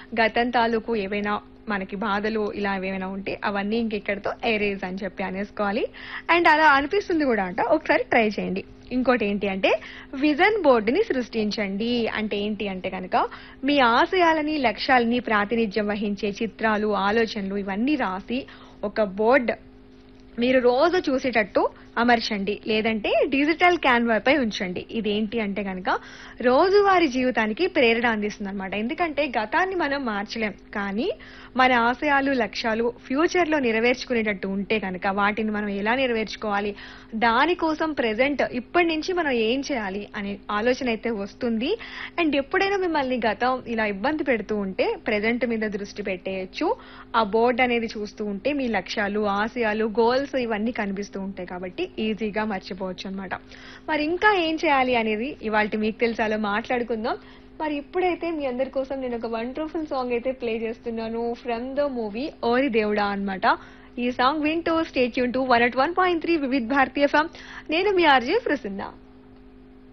గతం తాలూకు ఏవైనా మనకి బాధలు ఇలా ఏమైనా ఉంటే అవన్నీ ఇంకెక్కడితో ఎరేజ్ అని చెప్పి అనేసుకోవాలి అండ్ అలా అనిపిస్తుంది కూడా అంట ఒకసారి ట్రై చేయండి ఇంకోటి ఏంటి అంటే విజన్ బోర్డుని సృష్టించండి అంటే ఏంటి అంటే కనుక మీ ఆశయాలని లక్ష్యాలని ప్రాతినిధ్యం వహించే చిత్రాలు ఆలోచనలు ఇవన్నీ రాసి ఒక బోర్డ్ మీరు రోజు చూసేటట్టు అమర్చండి లేదంటే డిజిటల్ క్యాన్వా పై ఉంచండి ఇదేంటి అంటే కనుక రోజువారి జీవితానికి ప్రేరణ అందిస్తుంది అనమాట ఎందుకంటే గతాన్ని మనం మార్చలేం కానీ మన ఆశయాలు లక్ష్యాలు ఫ్యూచర్ లో నెరవేర్చుకునేటట్టు ఉంటే కనుక వాటిని మనం ఎలా నెరవేర్చుకోవాలి దానికోసం ప్రెసెంట్ ఇప్పటి నుంచి మనం ఏం చేయాలి అనే ఆలోచన అయితే వస్తుంది అండ్ ఎప్పుడైనా మిమ్మల్ని గతం ఇలా ఇబ్బంది పెడుతూ ఉంటే ప్రెసెంట్ మీద దృష్టి పెట్టేయచ్చు ఆ బోర్డ్ అనేది చూస్తూ ఉంటే మీ లక్ష్యాలు ఆశయాలు గోల్స్ ఇవన్నీ కనిపిస్తూ ఉంటాయి కాబట్టి ఈజీగా మర్చిపోవచ్చు అన్నమాట మరి ఇంకా ఏం చేయాలి అనేది ఇవాళ మీకు తెలుసాలో మాట్లాడుకుందాం మరి ఇప్పుడైతే మీ అందరి కోసం నేను ఒక వండర్ఫుల్ సాంగ్ అయితే ప్లే చేస్తున్నాను from the movie Ori Devuda అన్నమాట ఈ సాంగ్ వింటూ స్టేట్ యూన్ to one at one point three Vividh Bharati FM నేను మీ ఆర్జే ప్రసన్న